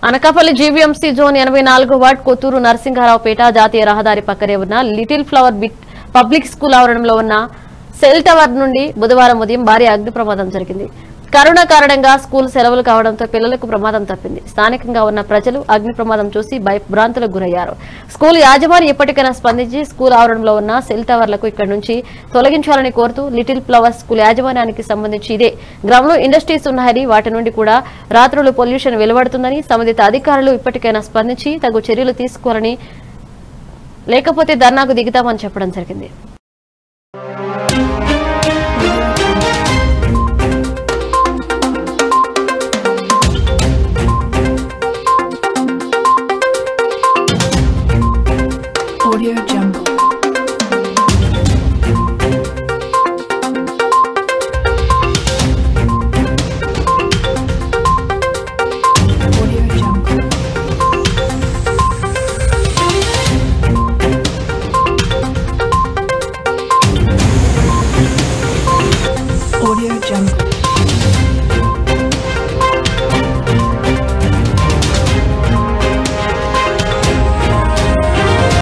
Anakapalli GVMC zone ఎనభై నాలుగో ward Kotturu Narasimharaopeta జాతీయ రహదారి పక్కనే ఉన్న little flower bit public school ఆవరణంలో ఉన్న సెల్ టవర్ నుండి బుధవారం ఉదయం భారీ అగ్ని ప్రమాదం జరిగింది కరోనా కారణంగా స్కూల్ సెలవులు కావడంతో పిల్లలకు ప్రమాదం తప్పింది స్థానికంగా ఉన్న ప్రజలు అగ్ని ప్రమాదం చూసి భయభ్రాంతులకు గురయ్యారు స్కూల్ యాజమాని ఎప్పటికైనా స్పందించి స్కూల్ ఆవరణంలో ఉన్న సెల్ టవర్లకు ఇక్కడి నుంచి తొలగించాలని కోరుతూ లిటిల్ ఫ్లవర్ స్కూల్ యాజమాన్యానికి సంబంధించి ఇదే గ్రామంలో ఇండస్ట్రీస్ ఉన్నాయని వాటి నుండి కూడా రాత్రులు పొల్యూషన్ వెలువడుతుందని సంబంధిత అధికారులు ఇప్పటికైనా స్పందించి తగు చర్యలు తీసుకోవాలని లేకపోతే ధర్నాకు దిగుతామని చెప్పడం జరిగింది